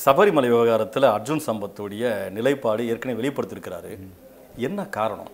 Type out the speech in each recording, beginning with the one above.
சபரிமலை விவகாரத்துல அர்ஜுன் சம்பத்துடைய நிலைப்பாடு ஏற்கனவே வெளிப்படுத்தியிருக்கிறாரு என்ன காரணம்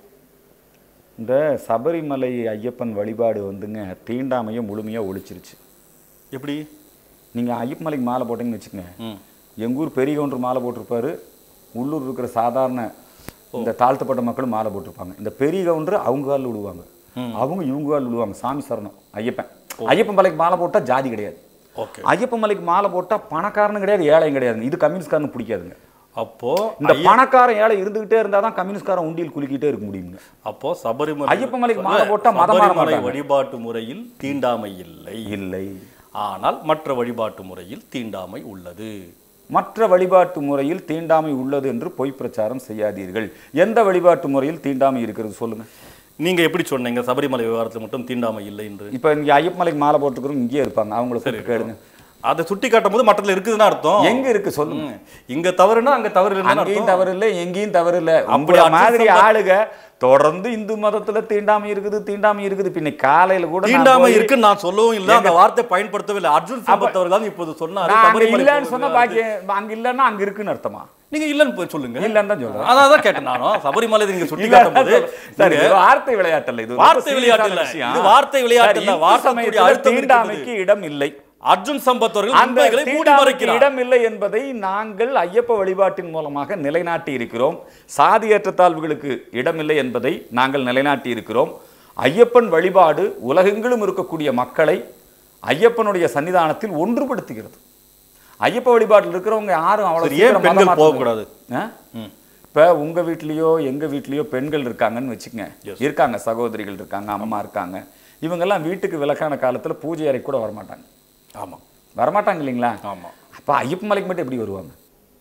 இந்த சபரிமலை ஐயப்பன் வழிபாடு வந்துங்க தீண்டாமையை முழுமையாக ஒழிச்சிருச்சு எப்படி நீங்கள் ஐயப்பன் மலைக்கு மாலை போட்டீங்கன்னு வச்சுக்கோங்க ம் எங்கள் ஊர் பெரிய கவுண்டர் மாலை போட்டிருப்பாரு உள்ளூர் இருக்கிற சாதாரண இந்த தாழ்த்தப்பட்ட மக்களும் மாலை போட்டிருப்பாங்க இந்த பெரிய கவுண்டர் அவங்க காலில் விழுவாங்க அவங்க இவங்க காலில் விழுவாங்க சாமி சரணம் ஐயப்பன் ஐயப்பன் மலைக்கு மாலை போட்டால் ஜாதி கிடையாது ஓகே ஐயப்பன் மலைக்கு மாலை போட்டால் பணக்காரனும் கிடையாது ஏழையும் கிடையாது இது கம்யூனிஸ்ட்காரனு பிடிக்காதுங்க அப்போ இந்த பணக்காரன் ஏழை இருந்துகிட்டே இருந்தால் தான் கம்யூனிஸ்ட்காரன் உண்டியில் குலுக்கிட்டே இருக்க முடியுங்க அப்போ சபரிமலை ஐயப்பன் மலைக்கு மாலை போட்டா மதம் மாற சபரிமலை மாட்டாங்க. வழிபாட்டு முறையில் தீண்டாமை இல்லை இல்லை ஆனால் மற்ற வழிபாட்டு முறையில் தீண்டாமை உள்ளது மற்ற வழிபாட்டு முறையில் தீண்டாமை உள்ளது என்று பொய் பிரச்சாரம் செய்யாதீர்கள் எந்த வழிபாட்டு முறையில் தீண்டாமை இருக்கிறது சொல்லுங்க நீங்க எப்படி சொன்னீங்க சபரிமலை விவகாரத்தில் மட்டும் தீண்டாமை இல்லை என்று இப்போ இங்கே ஐயப்பமலைக்கு மாலை போட்டுக்கிறவங்க இங்கேயே இருப்பாங்க அவங்கள சரி கேளுங்க அதை சுட்டி காட்டும் போது மற்றதுல இருக்குதுன்னு அர்த்தம் எங்க இருக்கு சொல்லுங்க ம். இங்க தவறுனா அங்க தவறு இல்லைன்னு அங்கேயும் அர்த்தம் தவறு இல்லை எங்கேயும் தவறு இல்லை அப்படி உங்களை அர்த்தம் மாதிரி சொல்ல- ஆளுக தொடர்ந்து இந்து மதத்துல தீண்டாமை இருக்குது தீண்டாமை இருக்குது பின்ன காலையில கூட நான் தீண்டாமை போய் இருக்குன்னு நான் சொல்லவும் இல்லை அந்த வார்த்தை பயன்படுத்தவே இல்லை அர்ஜுன் சம்பத் அவர்கள் தான் இப்போது சொன்னாரு நான் அங்க சபரிமலை இல்லைன்னு சொன்னா போகிறது. பாக்கி அங்க இல்லைன்னா அங்க இருக்குன்னு அர்த்தமா நீங்க இல்லன்னு போய் சொல்லுங்க இல்லைன்னு தான் சொல்றேன் அதான் தான் கேட்டேன் நானும் சபரிமலை நீங்க சுட்டி இல்ல, காட்டும் போது சரி, இது வார்த்தை விளையாட்டு இல்ல இது ரொம்ப வார்த்தை serious விளையாட்டு ஆன இல்ல. விஷயம். இது வார்த்தை விளையாட்டு சரி, இல்ல. இந்து வார்த்தைக்குரிய சமயத்துல அழுத்தம் தீண்டாமைக்கு இடம் இல்லை அர்ஜுன் சம்பத் அவர்கள் அந்த உண்மைகளை மூடி தீண்டாமைக்கு மறைக்கிறார் இடம் இல்லை என்பதை நாங்கள் ஐயப்ப வழிபாட்டின் மூலமாக நிலைநாட்டி இருக்கிறோம் சாதி ஏற்றத்தாழ்வுகளுக்கு இடமில்லை என்பதை நாங்கள் நிலைநாட்டி இருக்கிறோம் ஐயப்பன் வழிபாடு உலகெங்கிலும் இருக்கக்கூடிய மக்களை ஐயப்பனுடைய சன்னிதானத்தில் ஒன்றுபடுத்துகிறது ஐயப்ப வழிபாட்டில் இருக்கிறவங்க யாரும் அவ்வளவு சரி, ஏன் சீக்கிரம் பெண்கள் மதம் மாற்ற போகக்கூடாது? ஆ? ம். இப்ப உங்க வீட்லயோ எங்க வீட்லயோ பெண்கள் இருக்காங்கன்னு வச்சுக்கங்க இருக்காங்க சகோதரிகள் இருக்காங்க அம்மா இருக்காங்க இவங்கெல்லாம் வீட்டுக்கு விளக்கான காலத்துல பூஜை அறை கூட வரமாட்டாங்க ஆமா வரமாட்டாங்க இல்லைங்களா ஆமா அப்ப ஐயப்ப மலைக்கு மட்டும் எப்படி வருவாங்க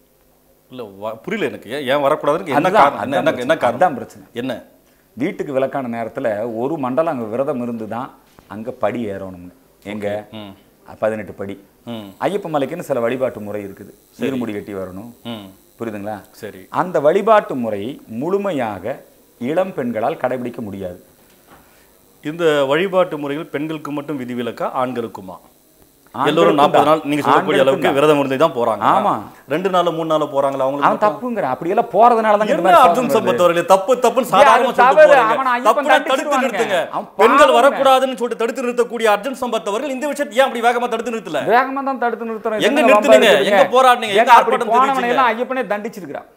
இல்ல வ- புரியல எனக்கு ஏன் ஏன் வரக்கூடாதுன்னு என்ன அதுதான், காரணம் என்ன- என்ன அதுதான் என்ன பிரச்சனை. அதுதான் காரணம் பிரச்சனை. என்ன வீட்டுக்கு விளக்கான நேரத்துல ஒரு மண்டலம் அங்க விரதம் இருந்து தான் அங்க படி ஏறணும்னு எங்க ம் பதினெட்டு படி ம் ஐயப்ப மலைக்குன்னு சில வழிபாட்டு முறை இருக்குது இருமுடி கட்டி வரணும் ம் புரியுதுங்களா சரி அந்த வழிபாட்டு முறையை முழுமையாக இளம் பெண்களால் கடைபிடிக்க முடியாது இந்த வழிபாட்டு முறைகள் பெண்களுக்கு மட்டும் விதிவிலக்கா ஆண்களுக்குமா ஆண்களுக்கும் எல்லோரும் நாற்பது தான். நாள் நீங்க சொல்லக்கூடிய ஆண்களுக்கும் அளவுக்கு தான். விரதம் இருந்து தான் போறாங்க ஆமா. ரெண்டு நாள் மூணு நாள் போறாங்களா அவன் அவங்களுக்கு தப்புங்கிற அப்படியெல்லாம் போறதுனால தான் இந்த என்ன மாதிரி அர்ஜுன் சோதனை சம்பத் வருது. அவர்களே தப்பு தப்புன்னு அது சாதாரணமா சொல்லிட்டு தவறு. போறீங்க. அவனை ஐயப்பன் தப்புனா தடுத்து தண்டிச்சிடுவாங்க. நிறுத்துங்க அவன் பெண்கள் பாவங்க. வரக்கூடாதுன்னு சொல்லிட்டு தடுத்து நிறுத்தக்கூடிய அர்ஜுன் சம்பத் அவர்கள் இந்த விஷயத்தை ஏன் அப்படி வேகமா தடுத்து நிறுத்தல வேகமா தான் தடுத்து நிறுத்துறோம் எங்க இதெல்லாம் நிறுத்துனீங்க? வம்பா எங்க இருக்குதுங்க. போராடுனீங்க? எங்க ஏங்க அப்படி ஆர்ப்பாட்டம் போனவனை தெரிவிச்சீங்க? எல்லாம் ஐயப்பனே தண்டிச்சிருக்கிறான்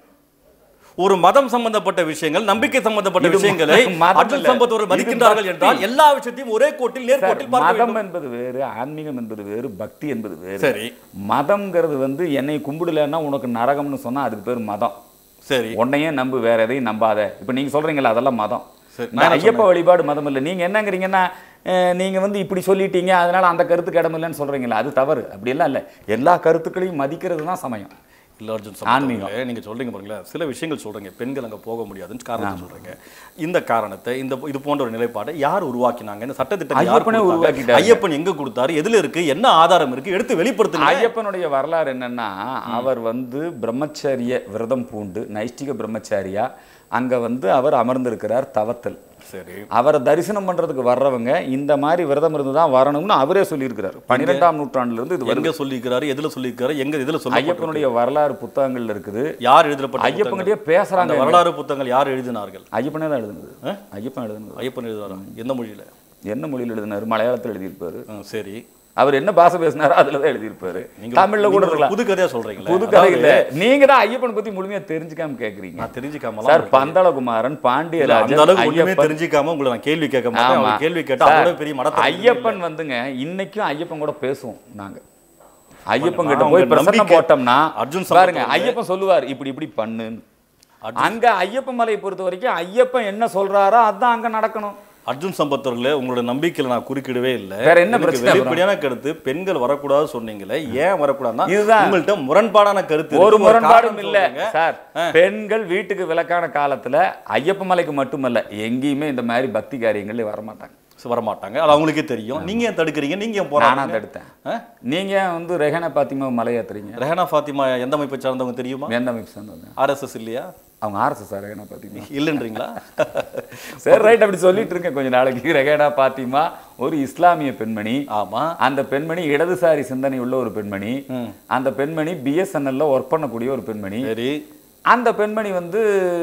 ஒரு மதம் சம்பந்தப்பட்ட விஷயங்கள் நம்பிக்கை சம்பந்தப்பட்ட இது விஷயங்களை மதம் அர்ஜுன் இல்ல. சம்பத் அவர்கள் இது மதிக்கின்றார்கள் பக்தி. என்றால் எல்லா விஷயத்தையும் ஒரே கோட்டில் நேர்கோட்டில் பார்க்க மதம் வேண்டும் என்பது வேறு ஆன்மீகம் என்பது வேறு பக்தி என்பது வேறு சரி மதம்ங்கிறது வந்து என்னை கும்பிடலன்னா உனக்கு நரகம்னு சொன்னா அதுக்கு பேர் மதம் சரி உன்னையே நம்பு வேற எதையும் நம்பாத இப்போ நீங்க சொல்றீங்கல்ல அதெல்லாம் மதம் சரி, இந்த நான் என்ன ஐயப்ப வழிபாடு மதம் இல்லை நீங்க என்னங்கிறீங்கன்னா அஹ், நீங்க வந்து இப்படி சொல்லிட்டீங்க அதனால அந்த கருத்துக்கு இடம் இல்லைன்னு சொல்றீங்களா அது தவறு அப்படியெல்லாம் இல்லை எல்லா கருத்துக்களையும் மதிக்கிறது தான் சமயம் இல்ல அர்ஜுன் சம்பத் ஆன்மீகம். அவர்களே, நீங்க சொல்றீங்க பாருங்களேன் சில விஷயங்கள் சொல்றீங்க பெண்கள் அங்க போக முடியாதுன்னு காரணத்தை சொல்றீங்க இந்த காரணத்தை இந்த இது போன்ற ஒரு நிலைப்பாடை யார் உருவாக்கினாங்க இந்த சட்டத்திட்டம் யார் ஐயப்பனே கொடுத்தாங்க? உருவாக்கிட்டாரு. ஐயப்பன் எங்க கொடுத்தாரு எதுல இருக்கு என்ன ஆதாரம் இருக்கு எடுத்து வெளிப்படுத்துங்க ஐயப்பனுடைய வரலாறு என்னன்னா அவர் வந்து பிரம்மச்சரிய விரதம் பூண்டு நைஷ்டிக பிரம்மச்சாரியா அங்க வந்து அவர் அமர்ந்திருக்கிறார் தவத்தல் சரி அவரை தரிசனம் பண்றதுக்கு வர்றவங்க இந்த மாதிரி விரதம் இருந்து தான் வரணும்னு அவரே சொல்லியிருக்கிறார் பன்னிரெண்டாம் நூற்றாண்டுல இருந்து இது வருது எங்க சொல்லியிருக்கிறாரு எதுல சொல்லியிருக்காரு எங்க இதுல சொல்ல ஐயப்பனுடைய வரலாறு புத்தகங்கள்ல இருக்குது யார் எழுதப்பட்ட புத்தகங்கள்? ஐயப்பன்கிட்டயே அந்த பேசுறாங்க வரலாறு புத்தகங்கள் யார் எழுதினார்கள் ஐயப்பனே தான் எழுதுனது ஐயப்பன் எழுதுனது ஐயப்பன் எழுதுறாரா எந்த மொழியில என்ன மொழியில் எழுதினாரு மலையாளத்தில் எழுதியிருப்பாரு ம், சரி அவர் என்ன பாஷை பேசினாரோ அதுல தான் எழுதியிருப்பாரு நீங்க தமிழ்ல கூட நீங்க ஒரு இருக்கலாம் புது கதையா சொல்றீங்களா புது கதை இல்ல நீங்க தான் ஐயப்பன் பத்தி முழுமையா தெரிஞ்சுக்காம கேக்குறீங்க நான் தெரிஞ்சுக்காம சார் பந்தளகுமாரன் அந்த பாண்டியராஜன் அளவுக்கு ஒண்ணுமே ஐயப்பன் தெரிஞ்சுக்காம உங்களை நான் கேள்வி கேட்க மாட்டேன் ஆமா. அவங்க கேள்வி கேட்டா சார், அதோட பெரிய மடத்தை ஐயப்பன் வந்துங்க இன்னைக்கும் ஐயப்பன் கூட பேசுவோம் நாங்க ஐயப்பன் நான் கிட்ட உங்க போய் பிரசன்னம் நம்பிக்கை- போட்டோம்னா அர்ஜுன் சம்பத் பாருங்க வந்து- ஐயப்பன் சொல்லுவார் இப்படி இப்படி பண்ணுன்னு அங்க ஐயப்பன் மலையை பொறுத்த வரைக்கும் ஐயப்பன் என்ன சொல்றாரோ அதான் அங்க நடக்கணும் அர்ஜுன் சம்பத் அவர்களே உங்களோட நம்பிக்கையில நான் குறுக்கிடவே இல்ல வேற என்ன எனக்கு பிரச்சனை வெளிப்படையான கருத்து பெண்கள் வரக்கூடாது சொன்னீங்களே ஏன் வரக்கூடாதுன்னா இதுதான். உங்கள்ட்ட முரண்பாடான கருத்து ஒரு இருக்கு. முரண்பாடும் காரணம் இல்ல சொல்லுங்க. சார் பெண்கள் வீட்டுக்கு விளக்கான காலத்துல ஐயப்ப மலைக்கு மட்டுமல்ல எங்கேயுமே இந்த மாதிரி பக்தி காரியங்கள்ல வரமாட்டாங்க வரமாட்டாங்க அது அவங்களுக்கே தெரியும் நீங்க ஏன் தடுக்கிறீங்க நீங்க ஏன் நானா போராடுறீங்க தடுத்தேன் ஆ? நீங்க வந்து ரெஹனா பாத்திமா மலை ஏத்துறீங்க ரெஹனா ஃபாத்திமா எந்த அமைப்பை சார்ந்தவங்க தெரியுமா எந்த அமைப்பு சேர்ந்தவங்க ஆர்எஸ்எஸ் இல்லையா அவங்க ஆர்எஸ்எஸ் ரெகேனா பாத்திமா இல்லைன்றீங்களா சரி ரைட் அப்படி சொல்லிட்டு இருக்கேன் கொஞ்ச நாளைக்கு ரெகேனா பாத்திமா ஒரு இஸ்லாமிய பெண்மணி ஆமா அந்த பெண்மணி இடதுசாரி சிந்தனை உள்ள ஒரு பெண்மணி அந்த பெண்மணி பிஎஸ்என்எல்ல ஒர்க் பண்ணக்கூடிய ஒரு பெண்மணி சரி அந்த பெண்மணி வந்து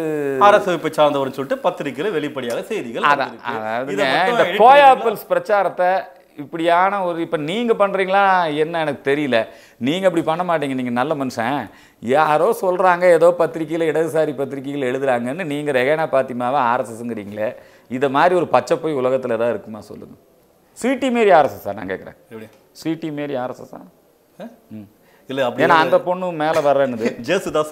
அரசு அமைப்பை சார்ந்தவர்னு சொல்லிட்டு பத்திரிகையில வெளிப்படையாக செய்திகள் அதான், வந்திருக்கு. அதாவதுங்க, இதை மட்டும் இந்த edit கோயாப்பல்ஸ் பிரச்சாரத்தை இப்படியான ஒரு இப்ப நீங்க பண்றீங்களா என்ன எனக்கு தெரியல நீங்க அப்படி பண்ண மாட்டீங்க நீங்க நல்ல மனுஷன் யாரோ சொல்றாங்க ஏதோ பத்திரிக்கையில இடதுசாரி பத்திரிக்கைகள் எழுதுறாங்கன்னு நீங்க ரெகேனா பாத்திமாவை ஆர்எஸ்எஸ்ங்கிறீங்களே இதை மாதிரி ஒரு பச்சை போய் உலகத்துல ஏதாவது இருக்குமா சொல்லுங்க ஸ்வீட்டி மாரி ஆர்எஸ்எஸ்ஸா நான் கேட்குறேன் எப்படி ஸ்வீட்டி மாரி ஆர்எஸ்எஸ்ஸா ஆ? இல்ல அப்படி ஏன்னா அந்த பொண்ணு மேல வர்றேன்னுது ஜேசுதாஸ்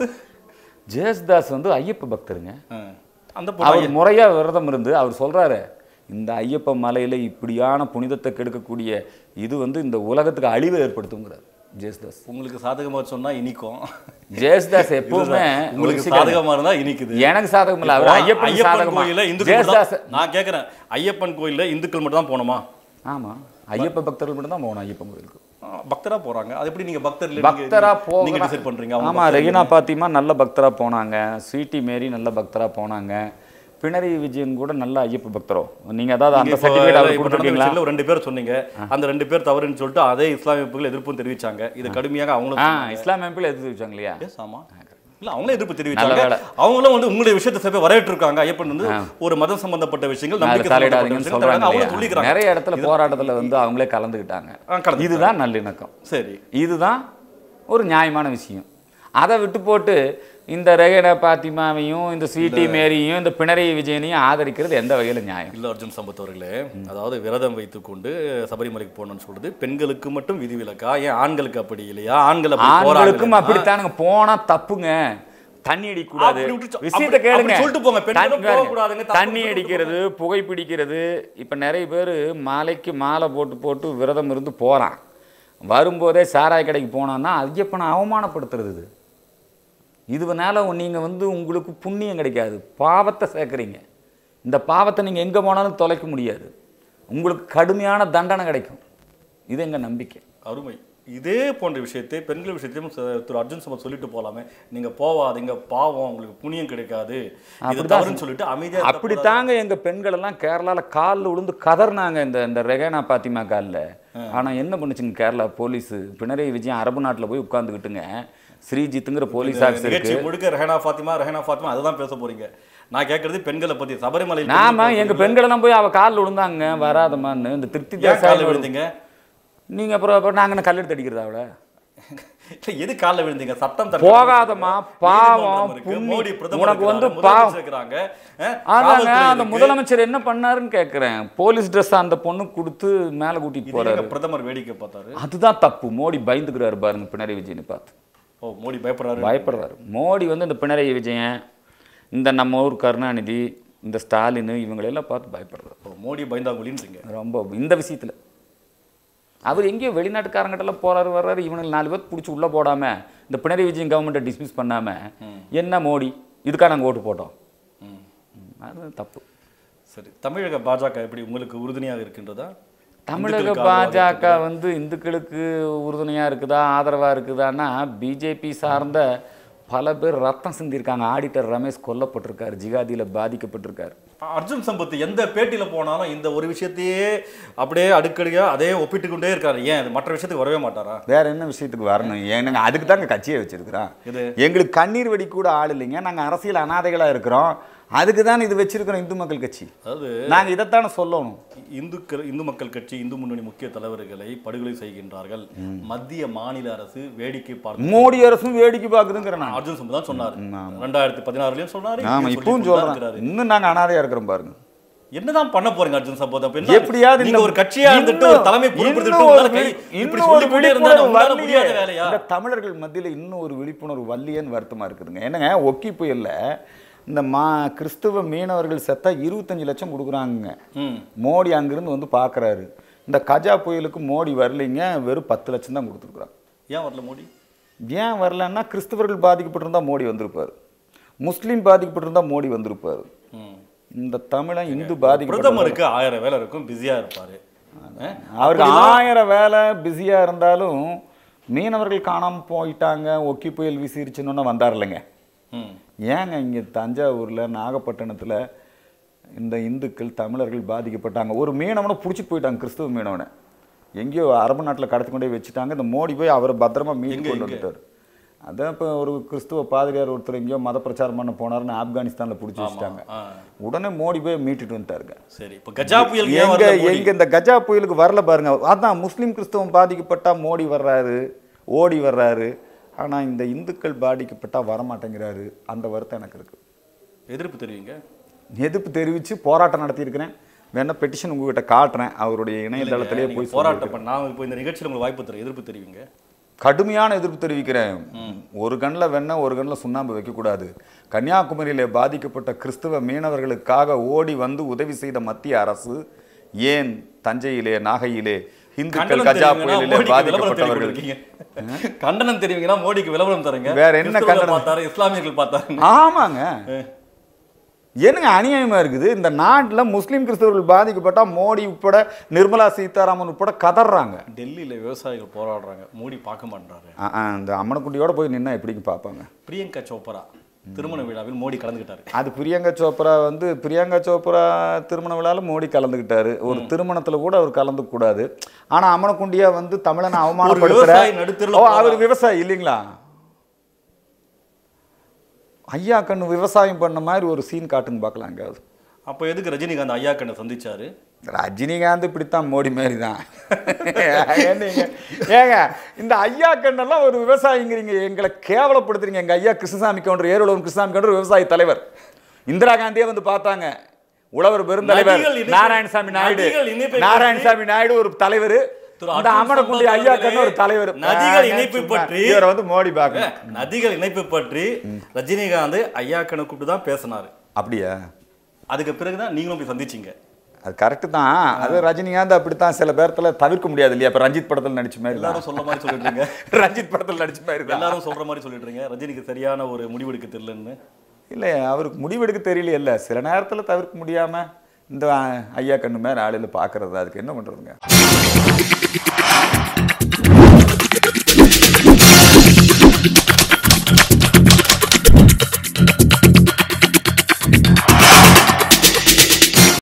ஜேசுதாஸ் வந்து ஐயப்ப பக்தருங்க ஆ. அந்த பொண்ணு அவர் முறையா விரதம் இருந்து அவர் சொல்றாரு இந்த ஐயப்ப மலையில இப்படியான புனிதத்தை கெடுக்கக்கூடிய இது வந்து இந்த உலகத்துக்கு அழிவை ஏற்படுத்துங்கிறார் ஜேசுதாஸ் உங்களுக்கு சாதகமா சொன்னா இனிக்கும் ஜேசுதாஸ் எப்பவுமே உங்களுக்கு ஒரு சிக்கல். சாதகமா இருந்தா இனிக்குது எனக்கு சாதகம் இல்ல அவர் ஐயப்பன் ஐயப்பன் சாதகமா கோயில்ல இந்துக்கள் மட்டும் ஜேசுதாஸ் தான்- நான் கேக்குறேன் ஐயப்பன் கோயில்ல இந்துக்கள் மட்டும் தான் போகணுமா ஆமா ஐயப்ப பக்தர்கள் மட்டும் தான் போகணும் ஐயப்பன் கோயிலுக்கு ஆ, பக்தரா போறாங்க அது எப்படி நீங்க பக்தர் இல்ல பக்தரா நீங்க- நீங்க போக டிசைட் பண்றீங்க அவங்க ஆமா ரெகினா பாத்திமா நல்ல பக்தரா போனாங்க ஸ்வீட்டி மேரி நல்ல பக்தரா போனாங்க பினராயி விஜயன் கூட நல்ல ஐயப்ப பக்தரோ நீங்க அதாவது அந்த இப்போ சர்டிபிகேட் அவர் இப்போ நடந்த கொடுத்துருக்கீங்களா விஷயத்துல ஒரு ரெண்டு பேர் சொன்னீங்க அந்த ரெண்டு பேர் தவறுன்னு சொல்லிட்டு அதே இஸ்லாமிய அமைப்புகள் எதிர்ப்பும் தெரிவிச்சாங்க இது கடுமையாக அவங்களும் ஆ இஸ்லாம் அமைப்பில் எதிர்த்து வச்சாங்க இல்லையா Yes, ஆமா இல்ல அவங்களும் எதிர்ப்பு நல்ல தெரிவிச்சாங்க வேளை. அவங்களும் வந்து உங்களுடைய விஷயத்தை சில பேர் வரவேற்றிருக்காங்க ஐயப்பன் வந்து ஒரு மதம் சம்பந்தப்பட்ட விஷயங்கள் அதுல நம்பிக்கை சம்பந்தப்பட்ட தலையிடாதீங்கன்னு விஷயங்கள் சொல்றாங்க அவங்களும் இல்லையா? சொல்லிக்கிறாங்க நிறைய இடத்துல போராட்டத்துல வந்து அவங்களே கலந்துக்கிட்டாங்க ஆ, கலந்துக்கிட்டாங்க. இதுதான் நல்லிணக்கம் சரி இதுதான் ஒரு நியாயமான விஷயம் அதை விட்டு போட்டு இந்த ரெகன பாத்திமாவையும் இந்த ஸ்வீட்டி மேரியும் இந்த பினராயி விஜயனையும் ஆதரிக்கிறது எந்த வகையில நியாயம் இல்ல அர்ஜுன் சம்பத் அவர்களே அதாவது விரதம் வைத்துக்கொண்டு சபரிமலைக்கு போகணும்னு சொல்றது பெண்களுக்கு மட்டும் விதிவிலக்கா ஏன் ஆண்களுக்கு அப்படி இல்லையா ஆண்கள் அப்படி ஆண்களுக்கும் போறாங்க அப்படித்தானுங்க போனா தப்புங்க தண்ணி அடிக்கக்கூடாது அப்படி விட்டுட்டு- விஷயத்தை அப்படி- கேளுங்க அப்படி சொல்லிட்டு போங்க. பெண்களும் தண்ணி பாருங்க. போகக்கூடாதுங்க, தப்பு தண்ணி சொல்லிட்டு அடிக்கிறது புகை பிடிக்கிறது இப்ப நிறைய பேர் மாலைக்கு மாலை போட்டு போட்டு விரதம் இருந்து போறான் வரும்போதே சாராய கடைக்கு போனான்னா ஐயப்பனை அவமானப்படுத்துறது இது இதுனால நீங்க வந்து உங்களுக்கு புண்ணியம் கிடைக்காது பாவத்தை சேர்க்குறீங்க இந்த பாவத்தை நீங்க எங்க போனாலும் தொலைக்க முடியாது உங்களுக்கு கடுமையான தண்டனை கிடைக்கும் இது எங்க நம்பிக்கை அருமை இதே போன்ற விஷயத்தை பெண்கள் விஷயத்தையும் ச- திரு அர்ஜுன் சம்பத் சொல்லிட்டு போலாமே நீங்க போவாதீங்க பாவம் உங்களுக்கு புண்ணியம் கிடைக்காது இது அப்படிதான் தவறுன்னு சொல்லிட்டு அமைதியா அப்படித்தாங்க எங்க பெண்கள் எல்லாம் கேரளால காலில் விழுந்து கதறினாங்க இந்த இந்த ரெகேனா பாத்திமா காலில் ஆனா என்ன பண்ணுச்சுங்க கேரளா போலீஸ் பினராயி விஜயன் அரபு நாட்டுல போய் உட்கார்ந்துக்கிட்டுங்க ஸ்ரீஜித்துங்கிற போலீஸ் ஆஃபீஸருக்கு நிகழ்ச்சி முழுக்க ரெஹனா ஃபாத்திமா ரெஹனா ஃபாத்திமா அதுதான் பேச போறீங்க நான் கேட்கறது பெண்களை பத்தி சபரிமலை நாம எங்க பெண்கள் எல்லாம் போய் அவ காலில் விழுந்தாங்க வராதமான்னு இந்த திருப்தி ஏன் காலில் தேசாய் விழுந்தீங்க நீங்க அப்புறம் அப்புறம் நாங்க என்ன கல்லெடுத்து அடிக்கிறதா அவளை இல்ல, எது காலில் விழுந்தீங்க சட்டம் தட்ட போகாதம்மா, பாவம், நீதிமன்றம் இருக்கு, புண்ணி. மோடி பிரதமர் உனக்கு வந்து இருக்கிறாங்க, பாவம். முதலமைச்சர் இருக்கிறாங்க அஹ், ஆனாங்க காவல்துறை அந்த இருக்கு. முதலமைச்சர் என்ன பண்ணாருன்னு கேட்குறேன் போலீஸ் ட்ரெஸ் அந்த பொண்ணுக்கு கொடுத்து மேல கூட்டிட்டு இது போறாரு எங்க பிரதமர் வேடிக்கை பார்த்தாரு அதுதான் தப்பு மோடி பயந்துக்கிறாரு பாருங்க பினராயி விஜயனை பார்த்து ஓ மோடி பயப்படுறாரு பயப்படுறாரு மோடி வந்து இந்த பினராயி விஜயன் இந்த நம்ம ஊர் கருணாநிதி இந்த ஸ்டாலின் இவங்களெல்லாம் பார்த்து பயப்படுறாரு ஓ, மோடி பயந்தாங்குழின்றீங்க ரொம்ப இந்த விஷயத்துல அவர் எங்கேயோ வெளிநாட்டுக்காரங்கிட்டலாம் போறாரு வர்றாரு இவனுக்கு நாலு பேர் பிடிச்சி உள்ள போடாம இந்த பினராயி விஜயன் கவர்மெண்ட்டை டிஸ்மிஸ் பண்ணாம என்ன மோடி இதுக்காக நாங்கள் ஓட்டு போட்டோம் ம். ம், அது தப்பு சரி தமிழக பாஜக எப்படி உங்களுக்கு உறுதுணையாக இருக்கின்றதா தமிழக இந்துக்களுக்கு பாஜக வந்து இந்துக்களுக்கு உறுதுணையாக இருக்குதா ஆதரவாக இருக்குதான்னா பிஜேபி சார்ந்த பல பேர் ரத்தம் சிந்திருக்காங்க ஆடிட்டர் ரமேஷ் கொல்லப்பட்டிருக்காரு ஜிகாதியில் பாதிக்கப்பட்டிருக்காரு அர்ஜுன் சம்பத் எந்த பேட்டியில போனாலும் இந்த ஒரு விஷயத்தையே அப்படியே அடுக்கடியா அதே ஒப்பிட்டு கொண்டே இருக்காரு ஏன் அது மற்ற விஷயத்துக்கு வரவே மாட்டாரா வேற என்ன விஷயத்துக்கு வரணும் ஏன்னா அதுக்கு தாங்க கட்சியை வச்சிருக்கிறோம் இது எங்களுக்கு கண்ணீர் வெடி கூட ஆள் இல்லைங்க நாங்கள் அரசியல் அனாதைகளாக இருக்கிறோம் அதுக்கு தான் இது வச்சிருக்கிறோம் இந்து மக்கள் கட்சி அதாவது நாங்கள் இதைத்தானே சொல்லணும் இந்துக்கள் இந்து மக்கள் கட்சி இந்து முன்னணி முக்கிய தலைவர்களை படுகொலை செய்கின்றார்கள் மத்திய மாநில அரசு வேடிக்கை பார்த்து மோடி அரசும் வேடிக்கை பார்க்குதுங்கிற நான் அர்ஜுன் சம்பத் தான் சொன்னார் ரெண்டாயிரத்தி பதினாறுலயும் சொன்னாரு ஆமாம் இப்பயும் இப்பவும் சொல்லிக் கொண்டு தான் சொல்கிறேன் இருக்கிறாரு. இன்னும் நாங்கள் அனாதையாக இருக்கிறோம் பாருங்க என்னதான் பண்ண போறீங்க அர்ஜுன் சம்பத் அப்ப என்ன எப்படியாவது நீங்க இந்த- ஒரு கட்சியா இருந்துட்டு ஒரு தலைமை இன்னும் பொறுப்பெடுத்துட்டு இன்னும் ஒரு உங்களால கை- விழி- இப்படி இன்னும் ஒரு சொல்லி கொண்டே இருந்தா விழிப்புணர்வு உங்களால வரலையே. முடியாத வேலையா இந்த தமிழர்கள் மத்தியில இன்னும் ஒரு விழிப்புணர்வு வரலையேன்னு வருத்தமா இருக்குதுங்க என்னங்க ஒக்கி புயல்ல இந்த மா கிறிஸ்துவ மீனவர்கள் செத்தா இருபத்தஞ்சு லட்சம் கொடுக்குறாங்க ம் மோடி அங்கிருந்து வந்து பார்க்கறாரு இந்த கஜா புயலுக்கு மோடி வரலைங்க வெறும் பத்து லட்சம் தான் கொடுத்துருக்குறாங்க ஏன் வரல மோடி ஏன் வரலன்னா கிறிஸ்தவர்கள் பாதிக்கப்பட்டிருந்தா மோடி வந்திருப்பார் முஸ்லீம் பாதிக்கப்பட்டிருந்தா மோடி வந்திருப்பார் ம். இந்த தமிழன் இந்து பாதிக்கப்பட்ட பிரதமருக்கு ஆயிரம் வேலை இருக்கும் பிஸியா இருப்பாரு அஹ், அவருக்கு ஆயிரம் வேலை பிஸியா இருந்தாலும் மீனவர்கள் காணாம போயிட்டாங்க ஒக்கி புயல் வீசிருச்சுன்னு வந்தார் இல்லைங்க ம். ஏங்க இங்கே தஞ்சாவூரில் நாகப்பட்டினத்தில் இந்த இந்துக்கள் தமிழர்கள் பாதிக்கப்பட்டாங்க ஒரு மீனவனை பிடிச்சிட்டு போயிட்டாங்க கிறிஸ்துவ மீனவனை எங்கேயோ அரபு நாட்டில் கடத்தி கொண்டே வச்சுட்டாங்க இந்த மோடி போய் அவரை பத்திரமா மீட்டு எங்க, கொண்டு எங்க? வந்துட்டார் அதான் இப்போ ஒரு கிறிஸ்துவ பாதிரியார் ஒருத்தர் எங்கேயோ மத பிரச்சாரம் பண்ண போனாருன்னு ஆப்கானிஸ்தானில் பிடிச்சி வச்சுட்டாங்க ஆ, உடனே மோடி போய் மீட்டுட்டு வந்துட்டாருங்க சரி இப்போ கஜா புயல் ஏன் எங்க வரல மோடி? எங்க இந்த கஜா புயலுக்கு வரல பாருங்க அதான் முஸ்லீம் கிறிஸ்தவம் பாதிக்கப்பட்டா மோடி வர்றாரு ஓடி வர்றாரு ஆனா இந்த இந்துக்கள் பாதிக்கப்பட்டா வரமாட்டேங்கிறாரு அந்த வருத்தம் எனக்கு இருக்கு எதிர்ப்பு தெரிவிங்க எதிர்ப்பு தெரிவித்து போராட்டம் நடத்தியிருக்கிறேன் வேணா பெட்டிஷன் உங்ககிட்ட காட்டுறேன் அவருடைய இணையதளத்திலேயே நீங்க போய் போராட்டம் பண்ண நான் இப்போ இந்த நிகழ்ச்சியில் உங்களுக்கு வாய்ப்பு தரேன் எதிர்ப்பு தெரிவிங்க கடுமையான எதிர்ப்பு தெரிவிக்கிறேன் ஒரு கண்ணில் வெண்ணெய் ஒரு கண்ணில் சுண்ணாம்பு வைக்கக்கூடாது கன்னியாகுமரியிலே பாதிக்கப்பட்ட கிறிஸ்தவ மீனவர்களுக்காக ஓடி வந்து உதவி செய்த மத்திய அரசு ஏன் தஞ்சையிலே நாகையிலே இந்துக்கள் கண்டனம் கஜா தெரிவிங்கன்னா புயலிலே மோடிக்கு விளம்பரம் பாதிக்கப்பட்டவர்கள் தெரிவிக்கிறீங்க. கண்டனம் தெரிவிங்கன்னா மோடிக்கு விளம்பரம் தரங்க வேற என்ன கிறிஸ்தவர்கள் கண்டனம்? பார்த்தாரு இஸ்லாமியர்கள் பார்த்தாரு ஆமாங்க என்னங்க அநியாயமா இருக்குது இந்த நாட்டில் முஸ்லீம் கிறிஸ்தவர்கள் பாதிக்கப்பட்டா மோடி உட்பட நிர்மலா சீதாராமன் உட்பட கதறாங்க டெல்லியில விவசாயிகள் போராடுறாங்க மோடி பார்க்க மாட்டாரு ஆ, ஆ, இந்த அம்மனக்குட்டியோட போய் நின்னா எப்படிங்க பார்ப்பாங்க பிரியங்கா சோப்ரா திருமண விழாவில் மோடி கலந்துக்கிட்டாரு அது பிரியங்கா சோப்ரா வந்து பிரியங்கா சோப்ரா திருமண விழாவில் மோடி கலந்துக்கிட்டாரு ஒரு திருமணத்தில் கூட அவர் கலந்துக்க கூடாது ஆனால் அம்மனக்குண்டியா வந்து தமிழனை அவமானப்படுத்துற விவசாயி நடுத்தெருவுல ஓ போறா. அவர் விவசாயி இல்லைங்களா ஐயா கண்ணு விவசாயம் பண்ண மாதிரி ஒரு சீன் காட்டுங்க பார்க்கலாம் எங்கேயாவது அப்போ எதுக்கு ரஜினிகாந்த் ஐயா கண்ணை சந்திச்சாரு ரஜினிகாந்த் இப்படித்தான் மோடி மாதிரி தான் என்னங்க ஏங்க இந்த ஐயா கண்ணெல்லாம் ஒரு விவசாயிங்கிறீங்க எங்களை கேவலப்படுத்துறீங்க எங்க ஐயா கிருஷ்ணசாமி கவுண்டர் ஏரோலம் கிருஷ்ணசாமி கவுண்டர் விவசாயி தலைவர் இந்திரா காந்தியே வந்து பார்த்தாங்க உழவர் பெருந்தலைவர் நதிகள் இணைப்பு- நாராயணசாமி நாயுடு நதிகள் இணைப்பை நாராயணசாமி நாயுடு ஒரு தலைவர் திரு இந்த அர்ஜுன் அமரக்குண்டி சம்பத் ஐயா கண்ணு ஒரு அவர்களே, தலைவர் நதிகள் ஆ, இணைப்பு சும்மா. பற்றி இவரை வந்து மோடி பார்க்கணும் நதிகள் இணைப்பு பற்றி ரஜினிகாந்த் ஐயா கண்ணை கூப்பிட்டு தான் பேசினாரு அப்படியா அதுக்கு பிறகுதான் நீங்களும் போய் சந்திச்சீங்க அது கரெக்டு தான் அது ரஜினிகாந்த் அப்படித்தான் சில பேர்த்துல தவிர்க்க முடியாது இல்லையா இப்ப ரஞ்சித் படத்தில் நடிச்ச மாதிரி தான் எல்லாரும் சொல்ல மாதிரி சொல்லிட்டு இருக்கீங்க ரஞ்சித் படத்தில் நடிச்ச மாதிரி தான் எல்லாரும் சொல்ற மாதிரி சொல்லிட்டு இருக்கீங்க ரஜினிக்கு சரியான ஒரு முடிவெடுக்க தெரியலன்னு இல்லை அவருக்கு முடிவெடுக்க தெரியல இல்ல சில நேரத்தில் தவிர்க்க முடியாம இந்த ஐயா கண்ணு மேல ஆளுல பார்க்கறது அதுக்கு என்ன பண்றதுங்க